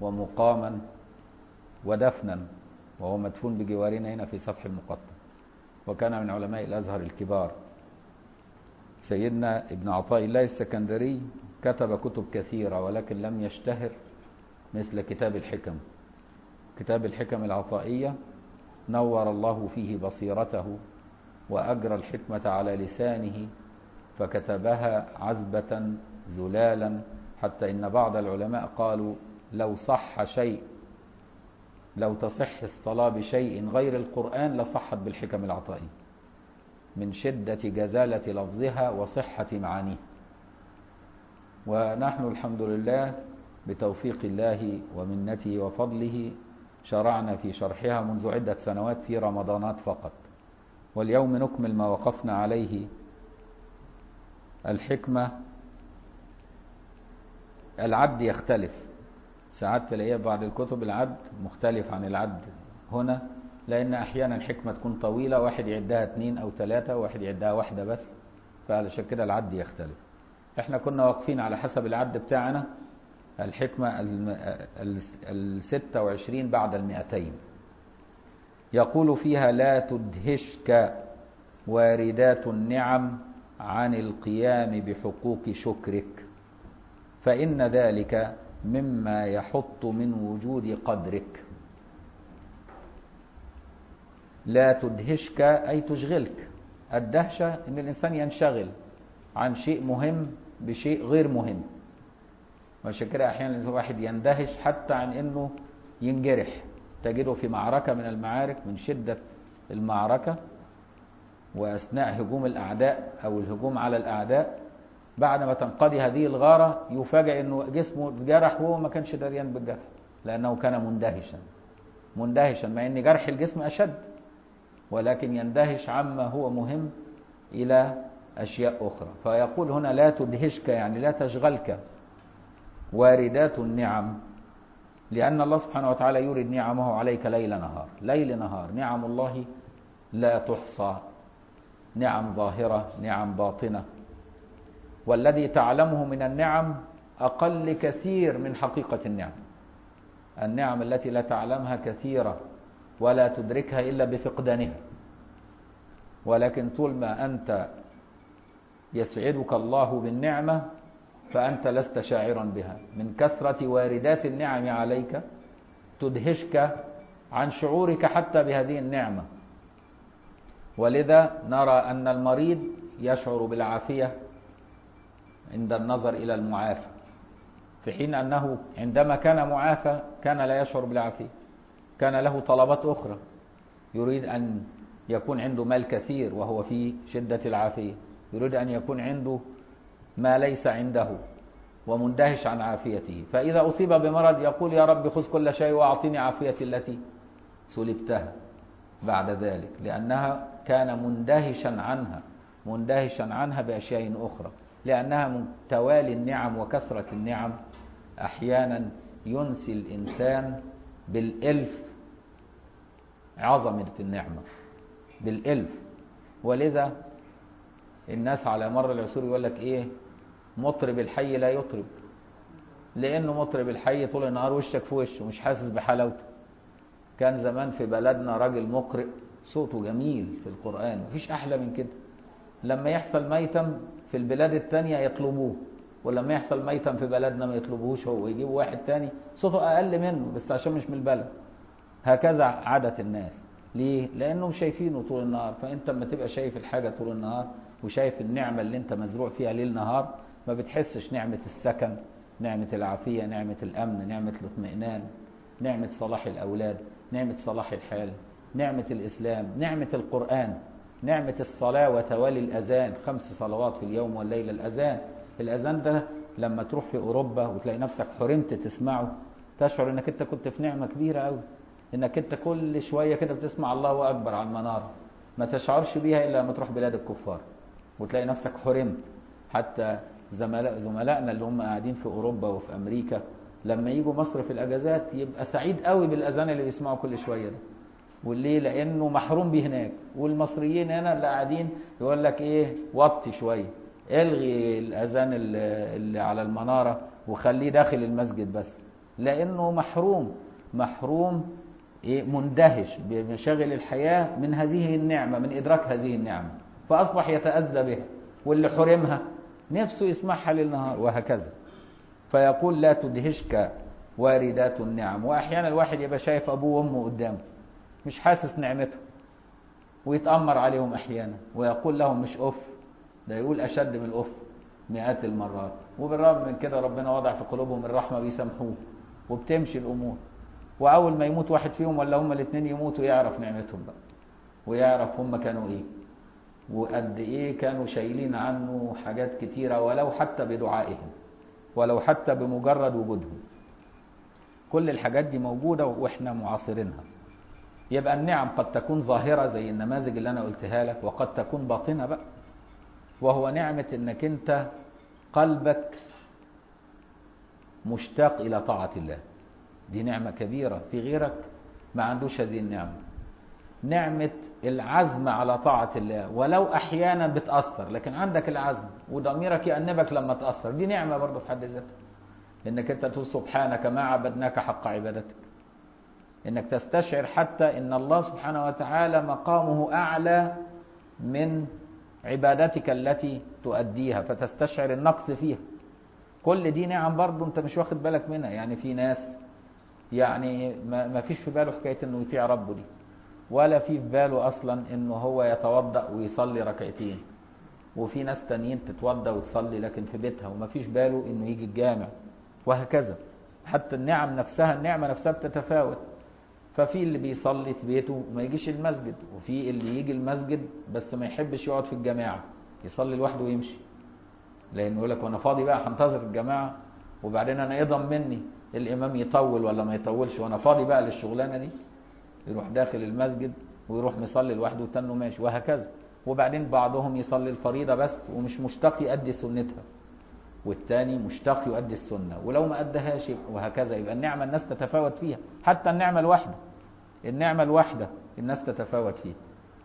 ومقاما ودفنا وهو مدفون بجوارنا هنا في سفح المقطم وكان من علماء الأزهر الكبار سيدنا ابن عطاء الله السكندري كتب كتب كثيرة ولكن لم يشتهر مثل كتاب الحكم كتاب الحكم العطائية نور الله فيه بصيرته وأجرى الحكمة على لسانه فكتبها عزبة زلالا حتى إن بعض العلماء قالوا لو صح شيء لو تصح الصلاة بشيء غير القرآن لصحت بالحكم العطائية من شدة جزالة لفظها وصحة معانيه ونحن الحمد لله بتوفيق الله ومنته وفضله شرعنا في شرحها منذ عدة سنوات في رمضانات فقط واليوم نكمل ما وقفنا عليه الحكمة العد يختلف ساعات تلاقيها بعض الكتب العد مختلف عن العد هنا لأن أحيانا الحكمة تكون طويلة واحد يعدها اتنين أو ثلاثة واحد يعدها واحدة بس فعلشان كده العد يختلف احنا كنا واقفين على حسب العد بتاعنا الحكمة الستة وعشرين بعد المئتين يقول فيها لا تدهشك واردات النعم عن القيام بحقوق شكرك فإن ذلك مما يحط من وجود قدرك لا تدهشك أي تشغلك الدهشة إن الإنسان ينشغل عن شيء مهم بشيء غير مهم وعشان كده أحيانا الواحد يندهش حتى عن إنه ينجرح تجده في معركة من المعارك من شدة المعركة وأثناء هجوم الأعداء أو الهجوم على الأعداء بعد ما تنقضي هذه الغارة يفاجأ أنه جسمه اتجرح وهو ما كانش دريان بالجرح لأنه كان مندهشا مندهشا مع أن جرح الجسم أشد ولكن يندهش عما هو مهم إلى أشياء أخرى فيقول هنا لا تدهشك يعني لا تشغلك واردات النعم لأن الله سبحانه وتعالى يريد نعمه عليك ليل نهار ليل نهار نعم الله لا تحصى نعم ظاهرة نعم باطنة والذي تعلمه من النعم أقل كثير من حقيقة النعم النعم التي لا تعلمها كثيرة ولا تدركها إلا بفقدانها ولكن طول ما أنت يسعدك الله بالنعمة فأنت لست شاعرا بها من كثرة واردات النعم عليك تدهشك عن شعورك حتى بهذه النعمة ولذا نرى أن المريض يشعر بالعافية عند النظر إلى المعافى في حين أنه عندما كان معافى كان لا يشعر بالعافية كان له طلبات أخرى يريد أن يكون عنده مال كثير وهو في شدة العافية يريد أن يكون عنده ما ليس عنده ومندهش عن عافيته فإذا أصيب بمرض يقول يا رب خذ كل شيء وأعطيني عافيتي التي سلبتها بعد ذلك لأنها كان مندهشا عنها مندهشا عنها بأشياء أخرى لأنها من توالي النعم وكثرة النعم أحيانا ينسي الإنسان بالإلف عظمة النعمة بالإلف ولذا الناس على مر العصور يقول لك إيه مطرب الحي لا يطرب لأنه مطرب الحي طول النهار وشك في وشه مش حاسس بحلاوته كان زمان في بلدنا راجل مقرئ صوته جميل في القرآن مفيش أحلى من كده لما يحصل ميتم في البلاد التانية يطلبوه ولما يحصل ميتم في بلدنا ما يطلبوهوش هو يجيبوا واحد تاني صوته أقل منه بس عشان مش من البلد هكذا عادة الناس ليه؟ لأنهم شايفينه طول النهار فأنت لما تبقى شايف الحاجة طول النهار وشايف النعمة اللي أنت مزروع فيها ليل نهار ما بتحسش نعمة السكن نعمة العافية نعمة الأمن نعمة الاطمئنان نعمة صلاح الأولاد نعمة صلاح الحال نعمة الإسلام نعمة القرآن نعمة الصلاة وتوالي الأذان خمس صلوات في اليوم والليلة الأذان الأذان ده لما تروح في أوروبا وتلاقي نفسك حرمت تسمعه تشعر انك انت كنت في نعمة كبيرة قوي انك انت كل شوية كده بتسمع الله أكبر على المنارة ما تشعرش بيها إلا لما تروح بلاد الكفار وتلاقي نفسك حرمت حتى زملاء زملائنا اللي هم قاعدين في أوروبا وفي أمريكا لما يجوا مصر في الأجازات يبقى سعيد قوي بالأذان اللي بيسمعه كل شوية ده والليه لأنه محروم بيه هناك والمصريين هنا اللي قاعدين يقول لك إيه وطي شوية الغي الأذان اللي, اللي على المنارة وخليه داخل المسجد بس لأنه محروم محروم إيه مندهش بمشاغل الحياة من هذه النعمة من إدراك هذه النعمة فأصبح يتأذى بها واللي حرمها نفسه يسمعها للنهار وهكذا فيقول لا تدهشك واردات النعم وأحيانا الواحد يبقى شايف أبوه وأمه قدامه مش حاسس نعمته ويتأمر عليهم أحيانا ويقول لهم مش أف ده يقول أشد من الأف مئات المرات وبالرغم من كده ربنا وضع في قلوبهم الرحمة بيسامحوه وبتمشي الأمور وأول ما يموت واحد فيهم ولا هما الاثنين يموتوا يعرف نعمتهم بقى ويعرف هم كانوا إيه وقد إيه كانوا شايلين عنه حاجات كتيرة ولو حتى بدعائهم ولو حتى بمجرد وجودهم كل الحاجات دي موجودة وإحنا معاصرينها يبقى النعم قد تكون ظاهرة زي النماذج اللي أنا قلتها لك وقد تكون باطنة بقى وهو نعمة إنك أنت قلبك مشتاق إلى طاعة الله دي نعمة كبيرة في غيرك ما عندوش هذه النعمة نعمة العزم على طاعة الله ولو أحيانا بتأثر لكن عندك العزم وضميرك يأنبك لما تأثر دي نعمة برضه في حد ذاتها إنك أنت تقول سبحانك ما عبدناك حق عبادتك إنك تستشعر حتى إن الله سبحانه وتعالى مقامه أعلى من عبادتك التي تؤديها فتستشعر النقص فيها كل دي نعم برضه انت مش واخد بالك منها يعني في ناس يعني ما فيش في باله حكايه انه يطيع ربه دي ولا في في باله اصلا انه هو يتوضا ويصلي ركعتين وفي ناس تانيين تتوضا وتصلي لكن في بيتها وما فيش باله انه يجي الجامع وهكذا حتى النعم نفسها النعمه نفسها بتتفاوت ففي اللي بيصلي في بيته وما يجيش المسجد وفي اللي يجي المسجد بس ما يحبش يقعد في الجماعه يصلي لوحده ويمشي لانه يقول لك وانا فاضي بقى هنتظر الجماعه وبعدين انا ايه ضمني الامام يطول ولا ما يطولش وانا فاضي بقى للشغلانه دي يروح داخل المسجد ويروح مصلي لوحده وتنه ماشي وهكذا وبعدين بعضهم يصلي الفريضه بس ومش مشتاق يؤدي سنتها والتاني مشتاق يؤدي السنه ولو ما ادهاش وهكذا يبقى النعمه الناس تتفاوت فيها حتى النعمه الواحده النعمه الواحده الناس تتفاوت فيها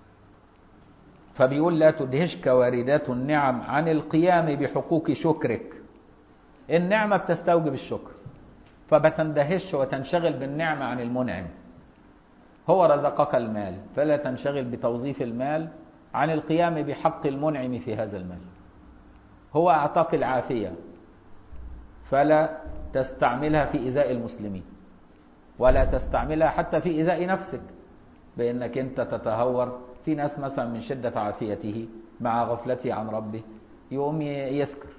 فبيقول لا تدهشك واردات النعم عن القيام بحقوق شكرك النعمة بتستوجب الشكر فبتندهش وتنشغل بالنعمة عن المنعم هو رزقك المال فلا تنشغل بتوظيف المال عن القيام بحق المنعم في هذا المال هو أعطاك العافية فلا تستعملها في إيذاء المسلمين ولا تستعملها حتى في إيذاء نفسك بأنك أنت تتهور في ناس مثلا من شدة عافيته مع غفلته عن ربه يقوم يسكر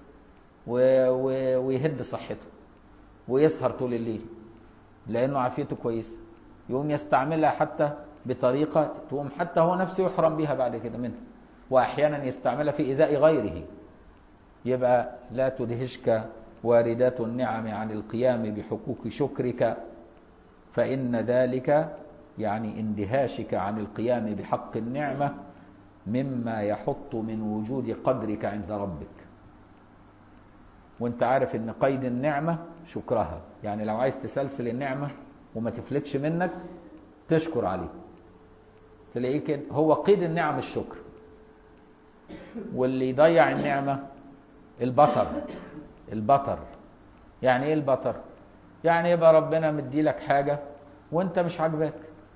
ويهد صحته ويسهر طول الليل لأنه عافيته كويسة يقوم يستعملها حتى بطريقة تقوم حتى هو نفسه يحرم بها بعد كده منها وأحيانا يستعملها في إيذاء غيره يبقى لا تدهشك واردات النعم عن القيام بحقوق شكرك فإن ذلك يعني اندهاشك عن القيام بحق النعمة مما يحط من وجود قدرك عند ربك وانت عارف ان قيد النعمة شكرها يعني لو عايز تسلسل النعمة وما تفلتش منك تشكر عليه تلاقيه كده هو قيد النعم الشكر واللي يضيع النعمة البطر البطر يعني ايه البطر يعني يبقى ربنا مدي لك حاجة وانت مش عاجباك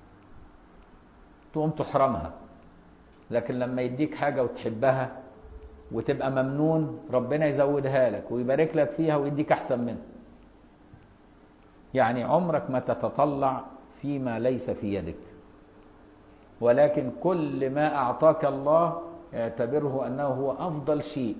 تقوم تحرمها لكن لما يديك حاجة وتحبها وتبقى ممنون ربنا يزودها لك ويبارك لك فيها ويديك أحسن منها يعني عمرك ما تتطلع فيما ليس في يدك ولكن كل ما أعطاك الله اعتبره أنه هو أفضل شيء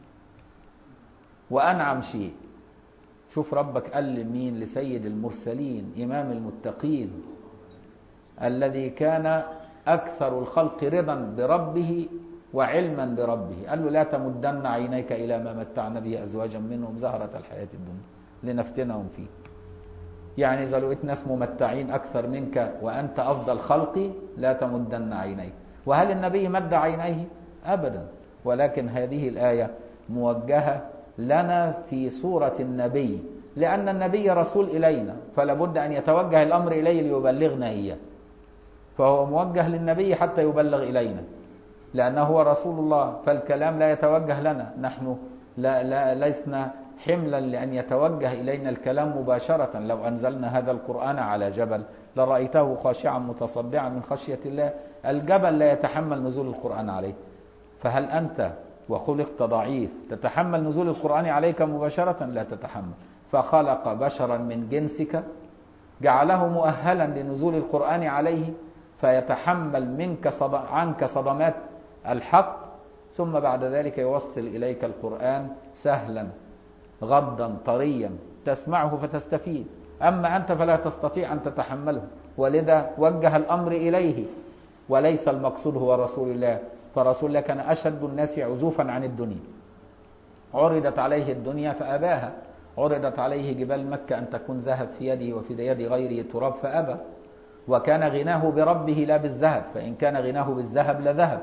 وأنعم شيء شوف ربك قال لمين لسيد المرسلين إمام المتقين الذي كان أكثر الخلق رضا بربه وعلما بربه قال له لا تمدن عينيك إلى ما متعنا به أزواجا منهم زهرة الحياة الدنيا لنفتنهم فيه يعني إذا لقيت ناس ممتعين أكثر منك وأنت أفضل خلقي لا تمدن عينيك وهل النبي مد عينيه أبدا ولكن هذه الآية موجهة لنا في صورة النبي لأن النبي رسول إلينا فلا بد أن يتوجه الأمر إليه ليبلغنا إياه فهو موجه للنبي حتى يبلغ إلينا لأنه هو رسول الله فالكلام لا يتوجه لنا نحن لا لا لسنا حملا لأن يتوجه إلينا الكلام مباشرة لو أنزلنا هذا القرآن على جبل لرأيته خاشعا متصدعا من خشية الله الجبل لا يتحمل نزول القرآن عليه فهل أنت وخلقت ضعيف تتحمل نزول القرآن عليك مباشرة لا تتحمل فخلق بشرا من جنسك جعله مؤهلا لنزول القرآن عليه فيتحمل منك صد... عنك صدمات الحق ثم بعد ذلك يوصل إليك القرآن سهلا غضا طريا تسمعه فتستفيد أما أنت فلا تستطيع أن تتحمله ولذا وجه الأمر إليه وليس المقصود هو رسول الله فرسول الله كان أشد الناس عزوفا عن الدنيا عرضت عليه الدنيا فأباها عرضت عليه جبال مكة أن تكون ذهب في يده وفي يد غيره تراب فأبى وكان غناه بربه لا بالذهب فإن كان غناه بالذهب لذهب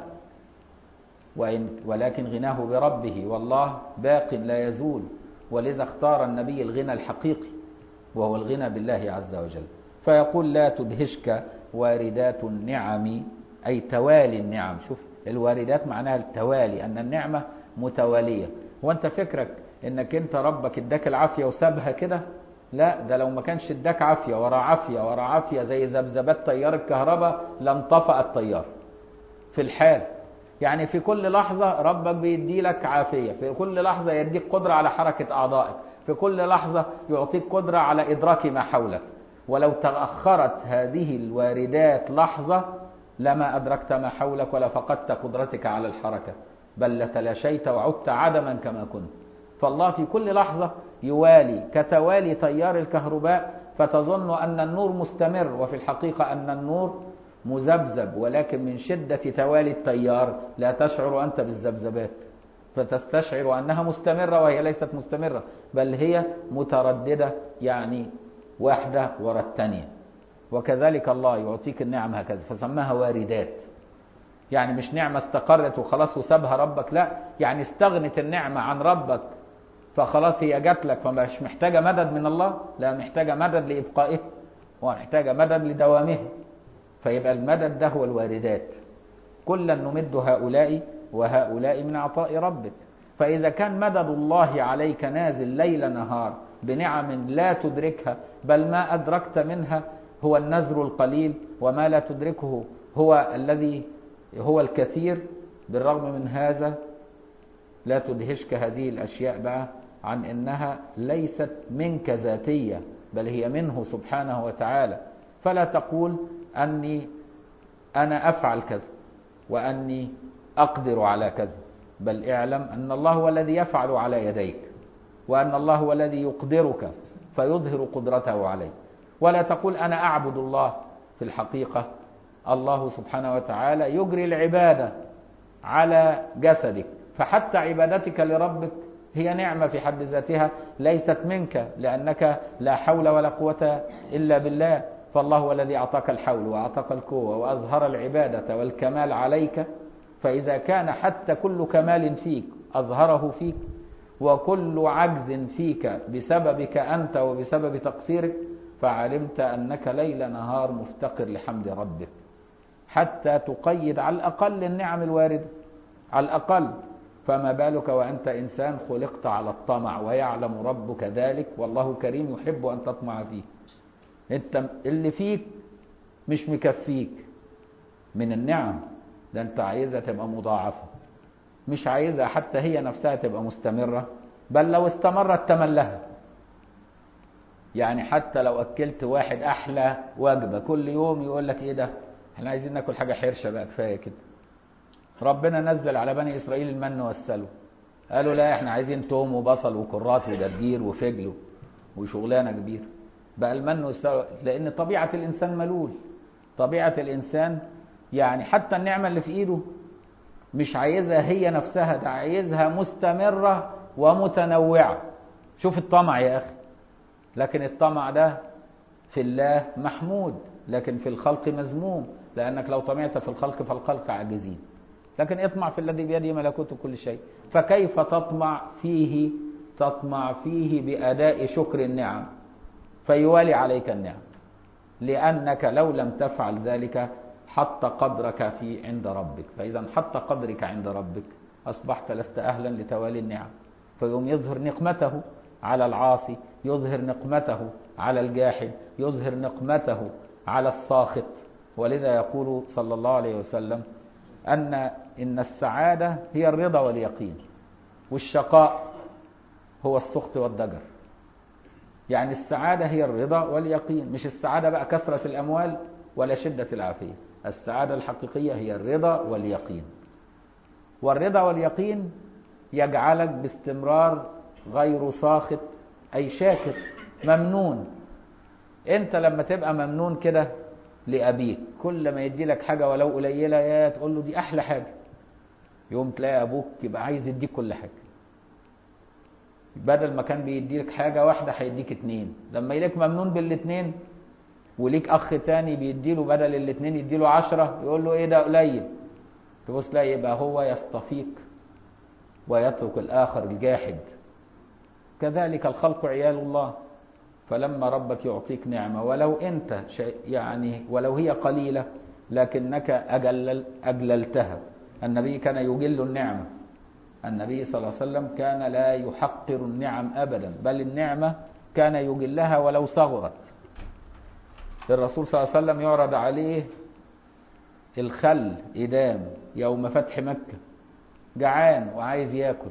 وإن ولكن غناه بربه والله باق لا يزول ولذا اختار النبي الغنى الحقيقي وهو الغنى بالله عز وجل فيقول لا تدهشك واردات النعم أي توالي النعم شوف الواردات معناها التوالي أن النعمة متوالية وانت فكرك انك انت ربك اداك العافية وسابها كده لا ده لو ما كانش اداك عافية ورا عافية ورا عافية زي ذبذبات تيار الكهرباء لانطفأ التيار في الحال يعني في كل لحظة ربك بيدي لك عافية في كل لحظة يديك قدرة على حركة أعضائك في كل لحظة يعطيك قدرة على إدراك ما حولك ولو تأخرت هذه الواردات لحظة لما أدركت ما حولك ولا فقدت قدرتك على الحركة بل لتلاشيت وعدت عدما كما كنت فالله في كل لحظة يوالي كتوالي تيار الكهرباء فتظن أن النور مستمر وفي الحقيقة أن النور مذبذب ولكن من شدة توالي التيار لا تشعر أنت بالذبذبات فتستشعر أنها مستمرة وهي ليست مستمرة بل هي مترددة يعني واحدة وراء الثانية وكذلك الله يعطيك النعم هكذا فسماها واردات يعني مش نعمة استقرت وخلاص وسابها ربك لا يعني استغنت النعمة عن ربك فخلاص هي جات لك فمش محتاجة مدد من الله لا محتاجة مدد لإبقائه ومحتاجة مدد لدوامه فيبقى المدد ده هو الواردات كلا نمد هؤلاء وهؤلاء من عطاء ربك فإذا كان مدد الله عليك نازل ليل نهار بنعم لا تدركها بل ما أدركت منها هو النذر القليل وما لا تدركه هو الذي هو الكثير بالرغم من هذا لا تدهشك هذه الأشياء بقى عن إنها ليست منك ذاتية بل هي منه سبحانه وتعالى فلا تقول أني أنا أفعل كذا وأني أقدر على كذا بل اعلم أن الله هو الذي يفعل على يديك وأن الله هو الذي يقدرك فيظهر قدرته عليك ولا تقول أنا أعبد الله في الحقيقة الله سبحانه وتعالى يجري العبادة على جسدك فحتى عبادتك لربك هي نعمة في حد ذاتها ليست منك لأنك لا حول ولا قوة إلا بالله فالله هو الذي أعطاك الحول وأعطاك القوة وأظهر العبادة والكمال عليك فإذا كان حتى كل كمال فيك أظهره فيك وكل عجز فيك بسببك أنت وبسبب تقصيرك فعلمت أنك ليل نهار مفتقر لحمد ربك حتى تقيد على الأقل النعم الواردة على الأقل فما بالك وأنت إنسان خلقت على الطمع ويعلم ربك ذلك والله كريم يحب أن تطمع فيه انت اللي فيك مش مكفيك من النعم ده انت عايزها تبقى مضاعفة مش عايزها حتى هي نفسها تبقى مستمرة بل لو استمرت تملها يعني حتى لو أكلت واحد أحلى وجبة كل يوم يقول لك إيه ده احنا عايزين ناكل حاجة حرشة بقى كفاية كده ربنا نزل على بني إسرائيل المن والسلوى قالوا لا احنا عايزين توم وبصل وكرات وجرجير وفجل وشغلانة كبيرة بقى المن والسلوى لأن طبيعة الإنسان ملول طبيعة الإنسان يعني حتى النعمة اللي في إيده مش عايزها هي نفسها ده عايزها مستمرة ومتنوعة شوف الطمع يا أخي لكن الطمع ده في الله محمود لكن في الخلق مذموم لأنك لو طمعت في الخلق فالخلق عاجزين لكن اطمع في الذي بيده ملكوت كل شيء فكيف تطمع فيه تطمع فيه بأداء شكر النعم فيوالي عليك النعم لأنك لو لم تفعل ذلك حط قدرك في عند ربك فإذا حط قدرك عند ربك أصبحت لست أهلا لتوالي النعم فيقوم يظهر نقمته على العاصي يظهر نقمته على الجاحد يظهر نقمته على الساخط ولذا يقول صلى الله عليه وسلم أن إن السعادة هي الرضا واليقين والشقاء هو السخط والضجر يعني السعادة هي الرضا واليقين مش السعادة بقى كثرة الأموال ولا شدة العافية السعادة الحقيقية هي الرضا واليقين والرضا واليقين يجعلك باستمرار غير ساخط أي شاكر ممنون انت لما تبقى ممنون كده لأبيك كل ما يدي لك حاجة ولو قليلة يا تقول له دي أحلى حاجة يوم تلاقي أبوك يبقى عايز يديك كل حاجة بدل ما كان بيديك حاجة واحدة هيديك اتنين لما يلاقيك ممنون بالاتنين وليك أخ تاني بيديله بدل الاتنين يديله عشرة يقول له إيه ده قليل تبص تلاقي يبقى هو يستفيق ويترك الآخر الجاحد كذلك الخلق عيال الله فلما ربك يعطيك نعمة ولو أنت شيء يعني ولو هي قليلة لكنك أجلل أجللتها النبي كان يجل النعمة النبي صلى الله عليه وسلم كان لا يحقر النعم أبدا بل النعمة كان يجلها ولو صغرت الرسول صلى الله عليه وسلم يعرض عليه الخل إدام يوم فتح مكة جعان وعايز ياكل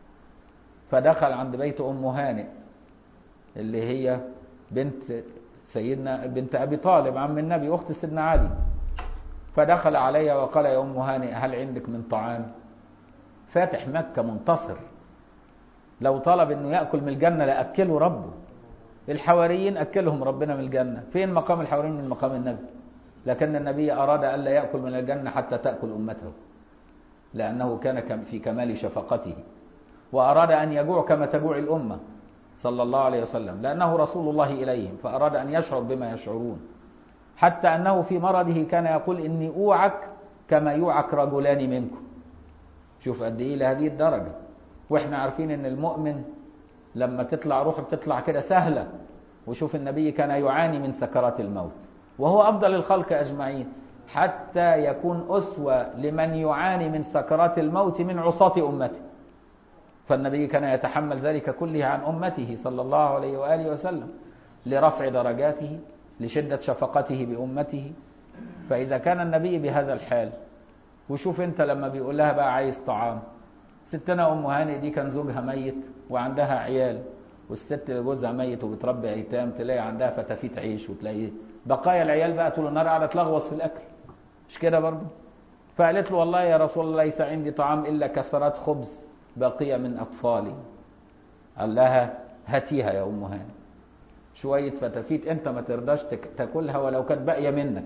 فدخل عند بيت أم هانئ اللي هي بنت سيدنا بنت أبي طالب عم النبي أخت سيدنا علي فدخل علي وقال يا أم هانئ هل عندك من طعام فاتح مكة منتصر لو طلب انه يأكل من الجنة لأكله ربه الحواريين أكلهم ربنا من الجنة فين مقام الحواريين من مقام النبي لكن النبي أراد ألا يأكل من الجنة حتى تأكل أمته لأنه كان في كمال شفقته وأراد أن يجوع كما تجوع الأمة صلى الله عليه وسلم لأنه رسول الله إليهم فأراد أن يشعر بما يشعرون حتى أنه في مرضه كان يقول إني أوعك كما يوعك رجلان منكم شوف قد إيه لهذه الدرجة وإحنا عارفين إن المؤمن لما تطلع روحه بتطلع كده سهلة وشوف النبي كان يعاني من سكرات الموت وهو أفضل الخلق أجمعين حتى يكون أسوة لمن يعاني من سكرات الموت من عصاة أمته فالنبي كان يتحمل ذلك كله عن أمته صلى الله عليه وآله وسلم لرفع درجاته لشدة شفقته بأمته فإذا كان النبي بهذا الحال وشوف انت لما بيقول لها بقى عايز طعام ستنا ام هانئ دي كان زوجها ميت وعندها عيال والست اللي جوزها ميت وبتربي ايتام تلاقي عندها فتافيت عيش وتلاقي بقايا العيال بقى طول النهار قاعده تلغوص في الاكل مش كده برضه فقالت له والله يا رسول الله ليس عندي طعام الا كسرات خبز بقيه من اطفالي قال لها هاتيها يا ام هانئ شويه فتافيت انت ما ترضاش تاكلها ولو كانت باقيه منك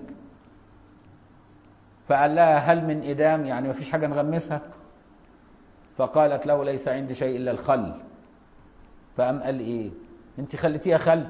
فقال لها هل من إدام يعني ما فيش حاجة نغمسها فقالت له ليس عندي شيء إلا الخل فقام قال إيه أنت خليتيها خل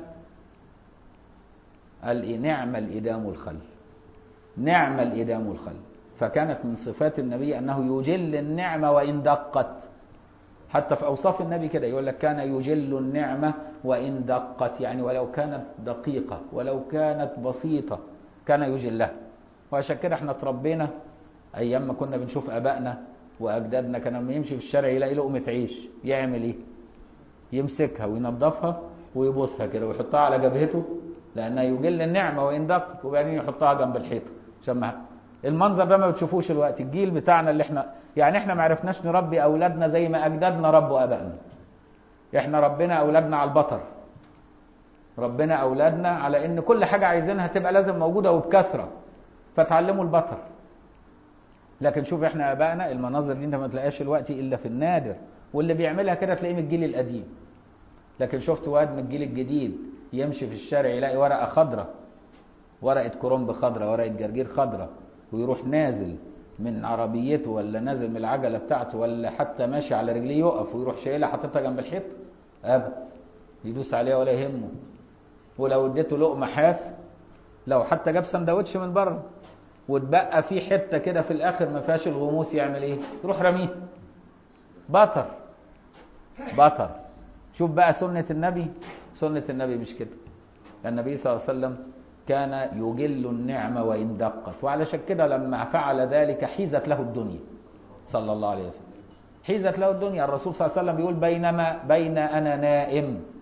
قال إيه نعم الإدام الخل نعم الإدام الخل فكانت من صفات النبي أنه يجل النعمة وإن دقت حتى في أوصاف النبي كده يقول لك كان يجل النعمة وإن دقت يعني ولو كانت دقيقة ولو كانت بسيطة كان يجلها وعشان كده احنا اتربينا ايام ما كنا بنشوف ابائنا واجدادنا كان لما يمشي في الشارع يلاقي لقمه عيش يعمل ايه يمسكها وينظفها ويبوسها كده ويحطها على جبهته لانها يجل النعمه وان دقت وبعدين يحطها جنب الحيطه عشان ما المنظر ده ما بتشوفوش الوقت الجيل بتاعنا اللي احنا يعني احنا ما عرفناش نربي اولادنا زي ما اجدادنا ربوا ابائنا احنا ربنا اولادنا على البطر ربنا اولادنا على ان كل حاجه عايزينها تبقى لازم موجوده وبكثره فتعلموا البطر لكن شوف احنا ابائنا المناظر دي انت ما تلاقيهاش دلوقتي الا في النادر واللي بيعملها كده تلاقيه من الجيل القديم لكن شفت واد من الجيل الجديد يمشي في الشارع يلاقي ورقه خضراء ورقه كرنب خضراء ورقه جرجير خضراء ويروح نازل من عربيته ولا نازل من العجله بتاعته ولا حتى ماشي على رجليه يقف ويروح شايلها حاططها جنب الحيط ابدا يدوس عليها ولا يهمه ولو اديته لقمه حاف لو حتى جاب سندوتش من بره واتبقى فيه حته كده في الاخر ما فيهاش الغموس يعمل ايه؟ يروح رميه بطر بطر شوف بقى سنه النبي سنه النبي مش كده النبي صلى الله عليه وسلم كان يجل النعمه وان دقت وعلشان كده لما فعل ذلك حيزت له الدنيا صلى الله عليه وسلم حيزت له الدنيا الرسول صلى الله عليه وسلم بيقول بينما بين انا نائم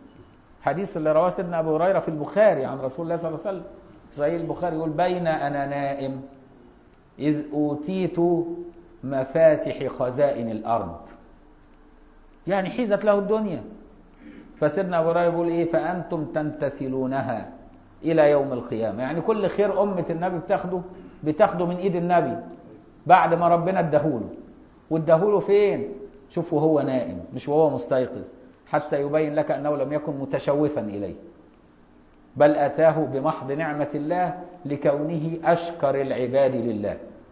حديث اللي رواه سيدنا ابو هريره في البخاري عن رسول الله صلى الله عليه وسلم صحيح البخاري يقول بين انا نائم اذ اوتيت مفاتح خزائن الارض يعني حيزت له الدنيا فسيدنا ابو هريره يقول ايه فانتم تمتثلونها الى يوم القيامه يعني كل خير امه النبي بتاخده بتاخده من ايد النبي بعد ما ربنا اداهوله واداهوله فين شوف وهو نائم مش وهو مستيقظ حتى يبين لك انه لم يكن متشوفا اليه بل اتاه بمحض نعمه الله لكونه اشكر العباد لله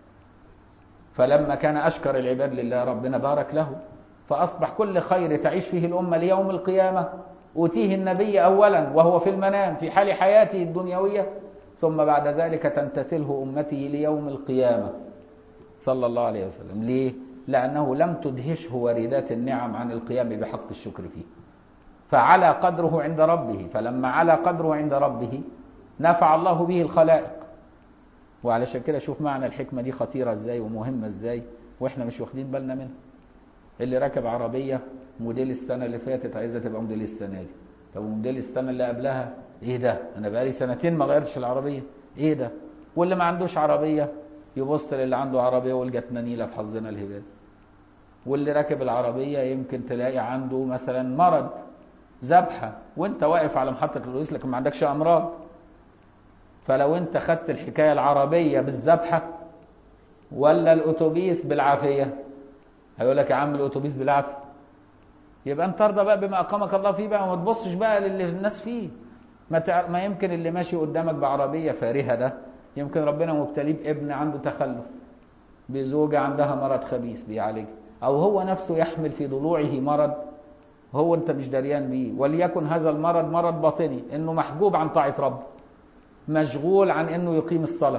فلما كان اشكر العباد لله ربنا بارك له فاصبح كل خير تعيش فيه الامه ليوم القيامه اوتيه النبي اولا وهو في المنام في حال حياته الدنيويه ثم بعد ذلك تمتثله امته ليوم القيامه صلى الله عليه وسلم ليه لانه لم تدهشه واردات النعم عن القيام بحق الشكر فيه فعلى قدره عند ربه فلما على قدره عند ربه نفع الله به الخلائق وعلشان كده شوف معنى الحكمه دي خطيره ازاي ومهمه ازاي واحنا مش واخدين بالنا منها اللي راكب عربيه موديل السنه اللي فاتت عايزه تبقى موديل السنه دي طب موديل السنه اللي قبلها ايه ده انا بقالي سنتين ما غيرتش العربيه ايه ده واللي ما عندوش عربيه يبص للي عنده عربيه ويقول جاتنا نيله في حظنا الهبال واللي راكب العربيه يمكن تلاقي عنده مثلا مرض ذبحه وانت واقف على محطه الاتوبيس لكن ما عندكش امراض فلو انت خدت الحكايه العربيه بالذبحه ولا الاتوبيس بالعافيه هيقول لك يا عم الاتوبيس بالعافيه يبقى انت ارضى بقى بما اقامك الله فيه بقى وما تبصش بقى للي الناس فيه ما, تع... ما يمكن اللي ماشي قدامك بعربيه فارهه ده يمكن ربنا مبتليه بابن عنده تخلف بزوجه عندها مرض خبيث بيعالجها او هو نفسه يحمل في ضلوعه مرض هو انت مش دريان بيه وليكن هذا المرض مرض باطني انه محجوب عن طاعه ربه مشغول عن انه يقيم الصلاه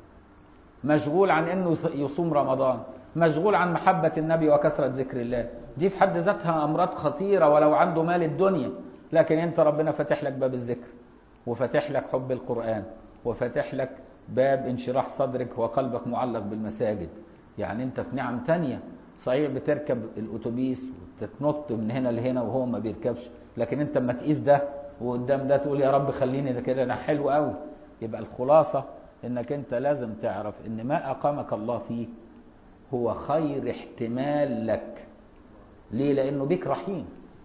مشغول عن انه يصوم رمضان مشغول عن محبة النبي وكثرة ذكر الله دي في حد ذاتها أمراض خطيرة ولو عنده مال الدنيا لكن أنت ربنا فاتح لك باب الذكر وفاتح لك حب القرآن وفاتح لك باب انشراح صدرك وقلبك معلق بالمساجد يعني أنت في نعم تانية صحيح بتركب الأتوبيس وتتنط من هنا لهنا وهو ما بيركبش لكن أنت اما تقيس ده وقدام ده تقول يا رب خليني ده كده أنا حلو قوي يبقى الخلاصة انك انت لازم تعرف ان ما اقامك الله فيه هو خير احتمال لك ليه لانه بيك رحيم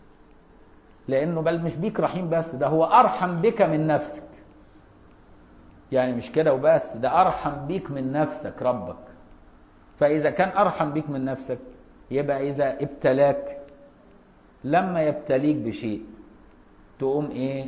لانه بل مش بيك رحيم بس ده هو ارحم بك من نفسك يعني مش كده وبس ده ارحم بيك من نفسك ربك فاذا كان ارحم بيك من نفسك يبقى اذا ابتلاك لما يبتليك بشيء تقوم ايه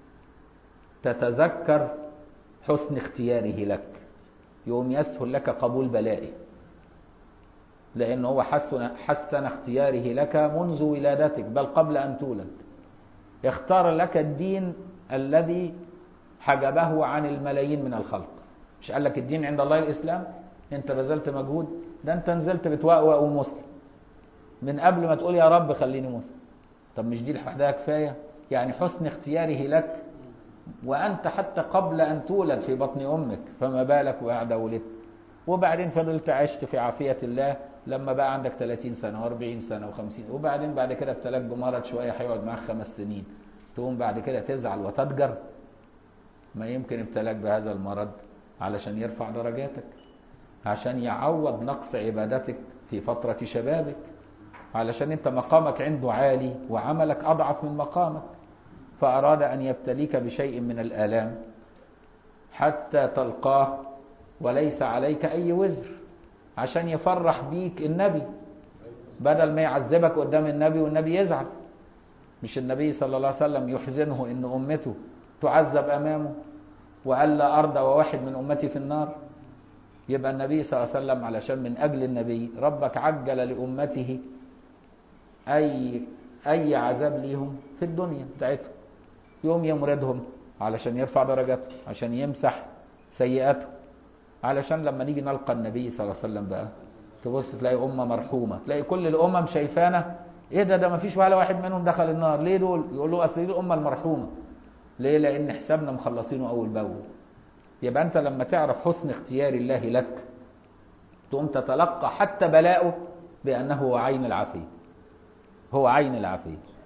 تتذكر حسن اختياره لك يقوم يسهل لك قبول بلائه لأن هو حسن, حسن اختياره لك منذ ولادتك بل قبل أن تولد اختار لك الدين الذي حجبه عن الملايين من الخلق مش قال لك الدين عند الله الإسلام انت بذلت مجهود ده انت نزلت بتوقوق ومسلم من قبل ما تقول يا رب خليني مسلم طب مش دي لوحدها كفاية يعني حسن اختياره لك وأنت حتى قبل أن تولد في بطن أمك فما بالك وبعد ولدت وبعدين فضلت عشت في عافية الله لما بقى عندك 30 سنة و40 سنة و50 وبعدين بعد كده ابتلاك بمرض شوية هيقعد معاك خمس سنين تقوم بعد كده تزعل وتضجر ما يمكن ابتلاك بهذا المرض علشان يرفع درجاتك عشان يعوض نقص عبادتك في فترة شبابك علشان انت مقامك عنده عالي وعملك أضعف من مقامك فأراد أن يبتليك بشيء من الآلام حتى تلقاه وليس عليك أي وزر عشان يفرح بيك النبي بدل ما يعذبك قدام النبي والنبي يزعل مش النبي صلى الله عليه وسلم يحزنه ان امته تعذب امامه وقال لا ارضى وواحد من امتي في النار يبقى النبي صلى الله عليه وسلم علشان من اجل النبي ربك عجل لامته اي اي عذاب ليهم في الدنيا بتاعتهم يوم يمرضهم علشان يرفع درجاتهم عشان يمسح سيئاتهم علشان لما نيجي نلقى النبي صلى الله عليه وسلم بقى تبص تلاقي أمة مرحومة تلاقي كل الأمم شايفانا إيه ده ده ما فيش ولا واحد منهم دخل النار ليه دول يقولوا أصل دي الأمة المرحومة ليه لأن حسابنا مخلصينه أول بأول يبقى أنت لما تعرف حسن اختيار الله لك تقوم تتلقى حتى بلاؤه بأنه هو عين العافية هو عين العافية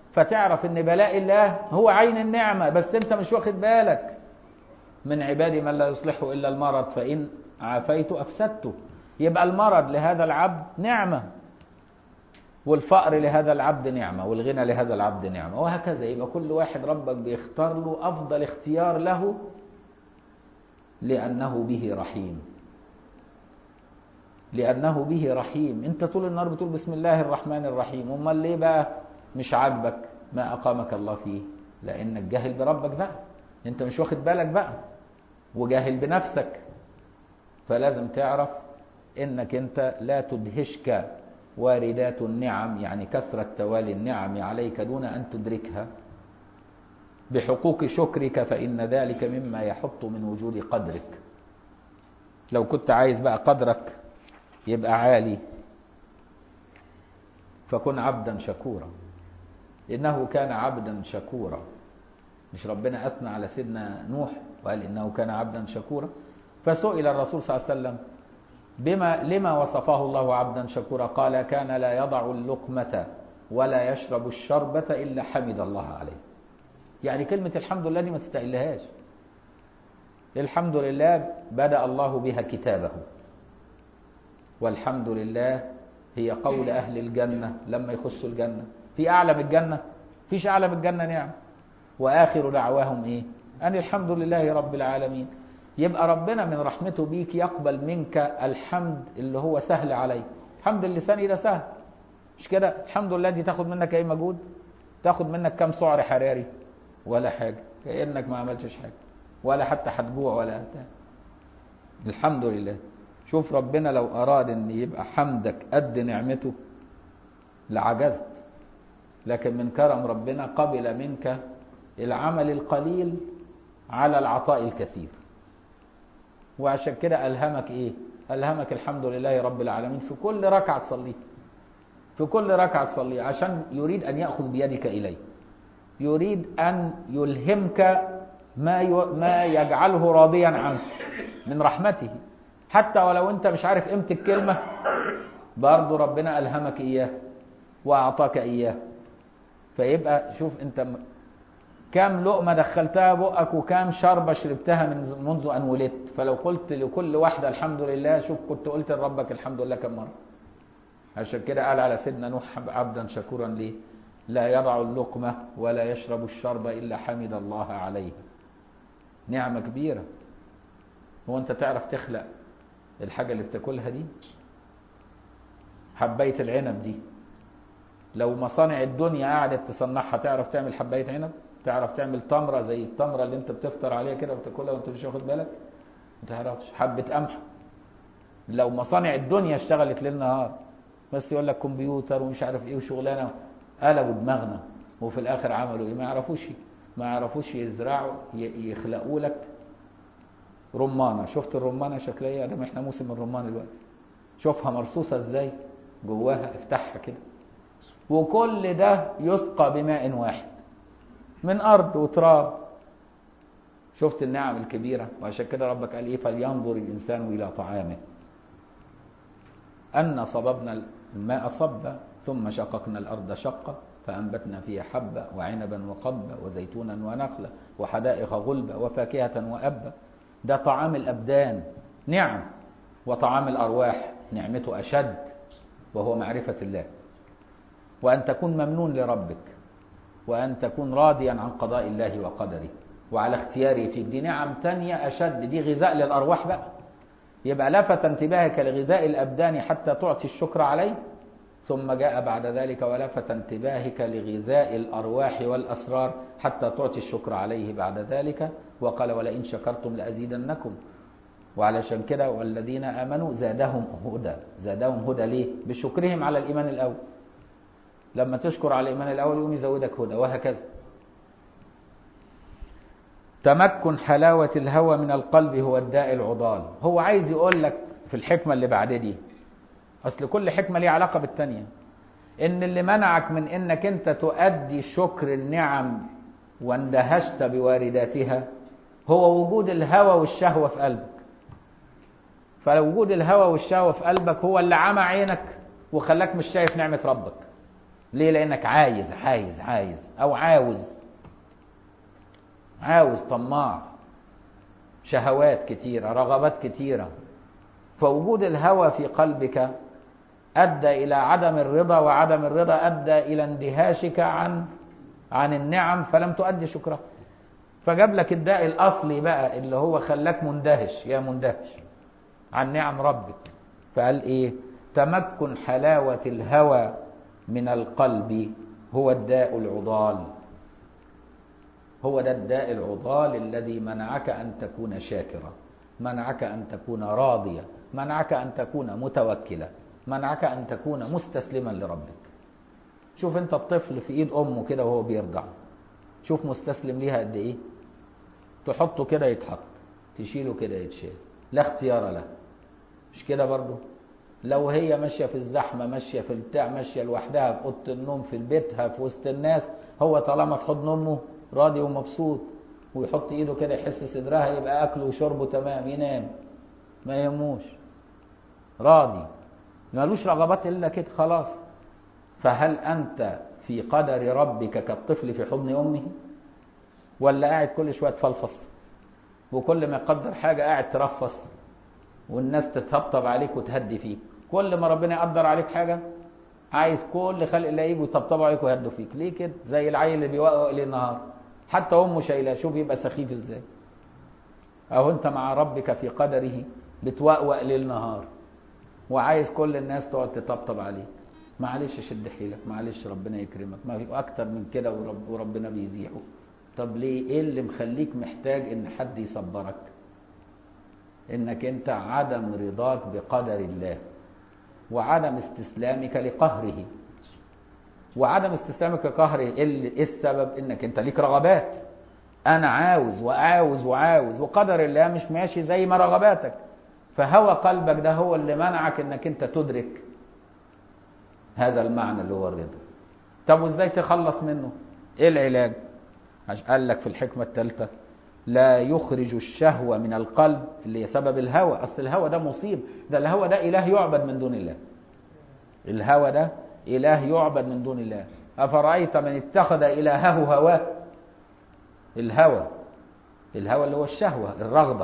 فتعرف ان بلاء الله هو عين النعمة بس انت مش واخد بالك من عبادي من لا يصلحه الا المرض فان عافيت افسدته يبقى المرض لهذا العبد نعمة والفقر لهذا العبد نعمة والغنى لهذا العبد نعمة وهكذا يبقى كل واحد ربك بيختار له أفضل اختيار له لأنه به رحيم لأنه به رحيم أنت طول النهار بتقول بسم الله الرحمن الرحيم أمال ليه بقى مش عاجبك ما أقامك الله فيه لأنك جاهل بربك بقى أنت مش واخد بالك بقى وجاهل بنفسك فلازم تعرف انك انت لا تدهشك واردات النعم يعني كثرة توالي النعم عليك دون ان تدركها بحقوق شكرك فان ذلك مما يحط من وجود قدرك لو كنت عايز بقى قدرك يبقى عالي فكن عبدا شكورا انه كان عبدا شكورا مش ربنا اثنى على سيدنا نوح وقال انه كان عبدا شكورا فسئل الرسول صلى الله عليه وسلم بما لما وصفه الله عبدا شكورا قال كان لا يضع اللقمة ولا يشرب الشربة إلا حمد الله عليه يعني كلمة الحمد لله دي ما تستقلهاش الحمد لله بدأ الله بها كتابه والحمد لله هي قول أهل الجنة لما يخشوا الجنة في أعلى من الجنة فيش أعلى من الجنة نعم وآخر دعواهم إيه أن الحمد لله رب العالمين يبقى ربنا من رحمته بيك يقبل منك الحمد اللي هو سهل عليك حمد اللسان ده سهل مش كده الحمد لله دي تاخد منك اي مجهود تاخد منك كم سعر حراري ولا حاجة كأنك ما عملتش حاجة ولا حتى هتجوع ولا بتاع الحمد لله شوف ربنا لو أراد أن يبقى حمدك قد نعمته لعجزت لكن من كرم ربنا قبل منك العمل القليل على العطاء الكثير وعشان كده ألهمك إيه ألهمك الحمد لله رب العالمين في كل ركعة تصليها في كل ركعة تصليها عشان يريد أن يأخذ بيدك إليه يريد أن يلهمك ما ما يجعله راضيا عنك من رحمته حتى ولو أنت مش عارف قيمة الكلمة برضه ربنا ألهمك إياه وأعطاك إياه فيبقى شوف أنت كام لقمة دخلتها بقك وكام شربة شربتها من منذ أن ولدت فلو قلت لكل واحدة الحمد لله شوف كنت قلت لربك الحمد لله كم مرة عشان كده قال على سيدنا نوح عبدا شكورا ليه لا يضع اللقمة ولا يشرب الشرب إلا حمد الله عليه نعمة كبيرة هو أنت تعرف تخلق الحاجة اللي بتاكلها دي حباية العنب دي لو مصانع الدنيا قعدت تصنعها تعرف تعمل حباية عنب تعرف تعمل تمرة زي التمرة اللي انت بتفطر عليها كده وتاكلها وانت مش واخد بالك ما تعرفش حبة قمح لو مصانع الدنيا اشتغلت ليل نهار بس يقول لك كمبيوتر ومش عارف ايه وشغلانه قلبوا دماغنا وفي الاخر عملوا ايه ما يعرفوش ما يعرفوش يزرعوا يخلقوا لك رمانه شفت الرمانه شكلها ايه ده احنا موسم الرمان دلوقتي شوفها مرصوصه ازاي جواها افتحها كده وكل ده يسقى بماء واحد من ارض وتراب شفت النعم الكبيره وعشان كده ربك قال ايه فلينظر الانسان الى طعامه أن صببنا الماء صبا ثم شققنا الأرض شقا فأنبتنا فيها حبا وعنبا وقبا وزيتونا ونخلا وحدائق غلبا وفاكهة وأبا ده طعام الأبدان نعم وطعام الأرواح نعمته أشد وهو معرفة الله وأن تكون ممنون لربك وأن تكون راضيا عن قضاء الله وقدره وعلى اختياره فيك دي نعم تانية أشد دي غذاء للأرواح بقى يبقى لفت انتباهك لغذاء الأبدان حتى تعطي الشكر عليه ثم جاء بعد ذلك ولفت انتباهك لغذاء الأرواح والأسرار حتى تعطي الشكر عليه بعد ذلك وقال ولئن شكرتم لأزيدنكم وعلشان كده والذين آمنوا زادهم هدى زادهم هدى ليه بشكرهم على الإيمان الأول لما تشكر على الإيمان الأول يقوم يزودك هدى وهكذا تمكن حلاوة الهوى من القلب هو الداء العضال هو عايز يقول لك في الحكمة اللي بعد دي أصل كل حكمة ليها علاقة بالتانية إن اللي منعك من إنك أنت تؤدي شكر النعم واندهشت بوارداتها هو وجود الهوى والشهوة في قلبك فلو وجود الهوى والشهوة في قلبك هو اللي عمى عينك وخلاك مش شايف نعمة ربك ليه لانك عايز عايز عايز او عاوز عاوز طماع شهوات كتيرة رغبات كتيرة فوجود الهوى في قلبك أدى إلى عدم الرضا وعدم الرضا أدى إلى اندهاشك عن عن النعم فلم تؤدي شكرها فجاب لك الداء الأصلي بقى اللي هو خلاك مندهش يا مندهش عن نعم ربك فقال إيه تمكن حلاوة الهوى من القلب هو الداء العضال هو ده الداء العضال الذي منعك أن تكون شاكرا منعك أن تكون راضيا منعك أن تكون متوكلا منعك أن تكون مستسلما لربك شوف انت الطفل في ايد امه كده وهو بيرضع شوف مستسلم ليها قد ايه تحطه كده يتحط تشيله كده يتشال لا اختيار له مش كده برضو لو هي ماشيه في الزحمه ماشيه في البتاع ماشيه لوحدها في اوضه النوم في بيتها في وسط الناس هو طالما في حضن امه راضي ومبسوط ويحط ايده كده يحس صدرها يبقى اكله وشربه تمام ينام ما يهموش راضي مالوش رغبات الا كده خلاص فهل انت في قدر ربك كالطفل في حضن امه ولا قاعد كل شويه تفلفص وكل ما يقدر حاجه قاعد ترفص والناس تطبطب عليك وتهدي فيك كل ما ربنا يقدر عليك حاجه عايز كل خلق الله يجوا يطبطبوا عليك ويهدوا فيك ليه كده زي العيل اللي بيوقع ليل نهار حتى امه شايلاه شوف يبقى سخيف ازاي اهو انت مع ربك في قدره بتوقوق ليل نهار وعايز كل الناس تقعد تطبطب عليك معلش شد حيلك معلش ربنا يكرمك ما في اكتر من كده ورب وربنا بيزيحه طب ليه ايه اللي مخليك محتاج ان حد يصبرك انك انت عدم رضاك بقدر الله وعدم استسلامك لقهره وعدم استسلامك لقهره ايه السبب انك انت ليك رغبات انا عاوز وعاوز وعاوز وقدر الله مش ماشي زي ما رغباتك فهوى قلبك ده هو اللي منعك انك انت تدرك هذا المعنى اللي هو الرضا طب وازاي تخلص منه ايه العلاج قال لك في الحكمة الثالثة لا يخرج الشهوة من القلب اللي هي سبب الهوى أصل الهوى ده مصيب ده الهوى ده إله يعبد من دون الله الهوى ده إله يعبد من دون الله أفرأيت من اتخذ إلهه هواه الهوى الهوى اللي هو الشهوة الرغبة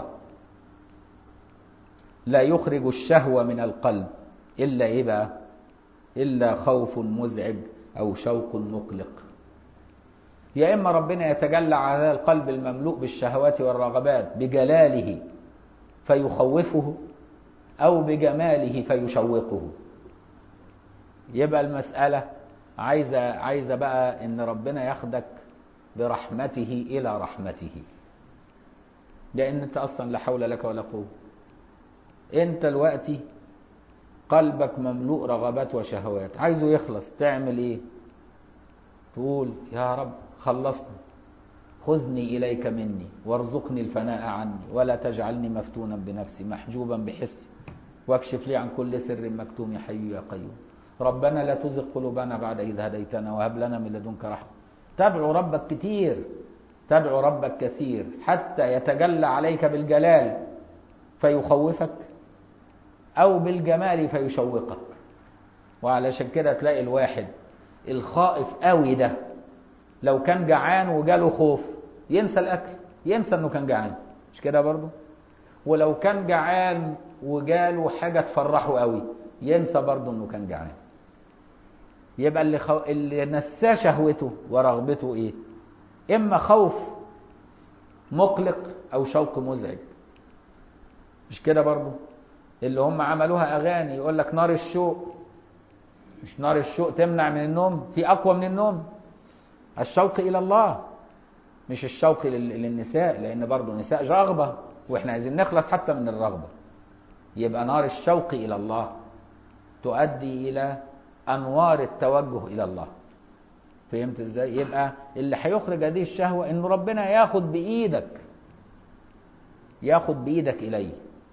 لا يخرج الشهوة من القلب إلا إيه بقى إلا خوف مزعج أو شوق مقلق يا إما ربنا يتجلى على هذا القلب المملوء بالشهوات والرغبات بجلاله فيخوفه أو بجماله فيشوقه يبقى المسألة عايزة عايزة بقى إن ربنا ياخدك برحمته إلى رحمته لأن أنت أصلا لا حول لك ولا قوة أنت دلوقتي قلبك مملوء رغبات وشهوات عايزه يخلص تعمل إيه تقول يا رب خلصني خذني إليك مني وارزقني الفناء عني ولا تجعلني مفتونا بنفسي محجوبا بحسي واكشف لي عن كل سر مكتوم يا حي يا قيوم ربنا لا تزغ قلوبنا بعد إذ هديتنا وهب لنا من لدنك رحمة تدعو ربك كتير تدعو ربك كثير حتى يتجلى عليك بالجلال فيخوفك أو بالجمال فيشوقك وعلشان كده تلاقي الواحد الخائف قوي ده لو كان جعان وجاله خوف ينسى الاكل ينسى انه كان جعان مش كده برضه ولو كان جعان وجاله حاجه تفرحه قوي ينسى برضه انه كان جعان يبقى اللي خو... اللي نساه شهوته ورغبته ايه اما خوف مقلق او شوق مزعج مش كده برضه اللي هم عملوها اغاني يقول لك نار الشوق مش نار الشوق تمنع من النوم في اقوى من النوم الشوق الى الله مش الشوق للنساء لان برضه النساء رغبه واحنا عايزين نخلص حتى من الرغبه يبقى نار الشوق الى الله تؤدي الى انوار التوجه الى الله فهمت ازاي يبقى اللي هيخرج هذه الشهوه ان ربنا ياخد بايدك ياخد بايدك اليه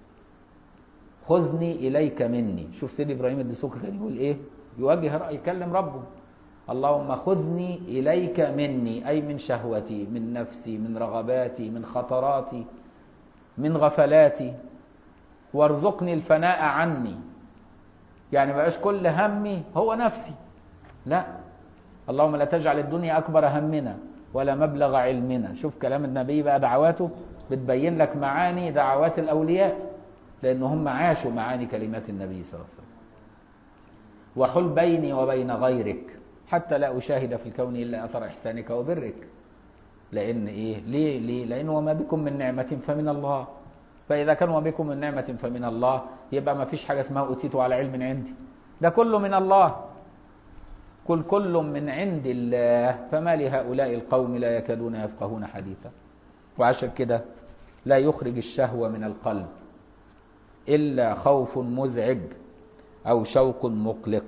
خذني اليك مني شوف سيدي ابراهيم الدسوقي كان يقول ايه يوجه رأي يكلم ربه اللهم خذني إليك مني أي من شهوتي من نفسي من رغباتي من خطراتي من غفلاتي وارزقني الفناء عني يعني بقاش كل همي هو نفسي لا اللهم لا تجعل الدنيا أكبر همنا ولا مبلغ علمنا شوف كلام النبي بقى دعواته بتبين لك معاني دعوات الأولياء لأن هم عاشوا معاني كلمات النبي صلى الله عليه وسلم وحل بيني وبين غيرك حتى لا أشاهد في الكون إلا أثر إحسانك وبرك لأن إيه ليه ليه لأن وما بكم من نعمة فمن الله فإذا كان وما بكم من نعمة فمن الله يبقى ما فيش حاجة اسمها أوتيت على علم عندي ده كله من الله قل كل من عند الله فما لهؤلاء القوم لا يكادون يفقهون حديثا وعشان كده لا يخرج الشهوة من القلب إلا خوف مزعج أو شوق مقلق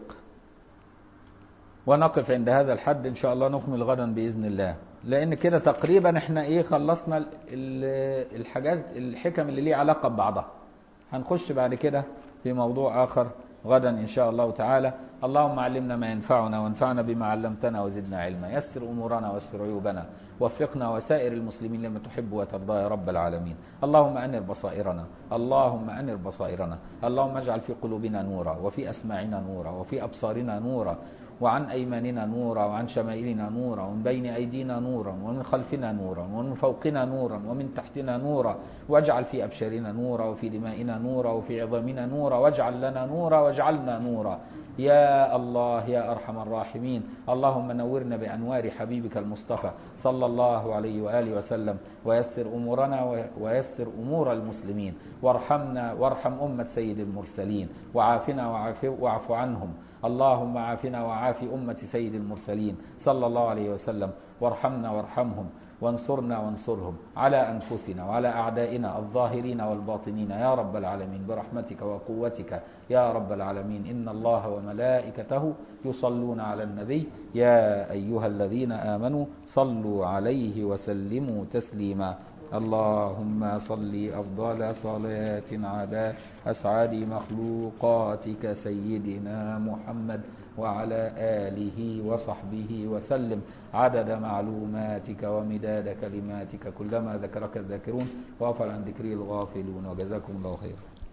ونقف عند هذا الحد إن شاء الله نكمل غدا بإذن الله لأن كده تقريبا احنا إيه خلصنا ال- ال- الحاجات الحكم اللي ليه علاقة ببعضها هنخش بعد كده في موضوع آخر غدا إن شاء الله تعالى اللهم علمنا ما ينفعنا وانفعنا بما علمتنا وزدنا علما يسر أمورنا ويسر عيوبنا وفقنا وسائر المسلمين لما تحب وترضى يا رب العالمين اللهم أنر بصائرنا اللهم أنر بصائرنا اللهم اجعل في قلوبنا نورا وفي أسماعنا نورا وفي أبصارنا نورا وعن أيماننا نورا وعن شمائلنا نورا ومن بين أيدينا نورا ومن خلفنا نورا ومن فوقنا نورا ومن تحتنا نورا واجعل في أبشارنا نورا وفي دمائنا نورا وفي عظامنا نورا واجعل لنا نورا واجعلنا نورا يا الله يا أرحم الراحمين اللهم نورنا بأنوار حبيبك المصطفى صلى الله عليه وآله وسلم ويسر أمورنا ويسر أمور المسلمين وارحمنا وارحم أمة سيد المرسلين وعافنا وعاف, واعف عنهم اللهم عافنا وعاف أمة سيد المرسلين صلى الله عليه وسلم وارحمنا وارحمهم وانصرنا وانصرهم على أنفسنا وعلى أعدائنا الظاهرين والباطنين يا رب العالمين برحمتك وقوتك يا رب العالمين إن الله وملائكته يصلون على النبي يا أيها الذين آمنوا صلوا عليه وسلموا تسليما اللهم صل أفضل صلاة على أسعد مخلوقاتك سيدنا محمد وعلى آله وصحبه وسلم عدد معلوماتك ومداد كلماتك كلما ذكرك الذاكرون وغفل عن ذكري الغافلون وجزاكم الله خيرا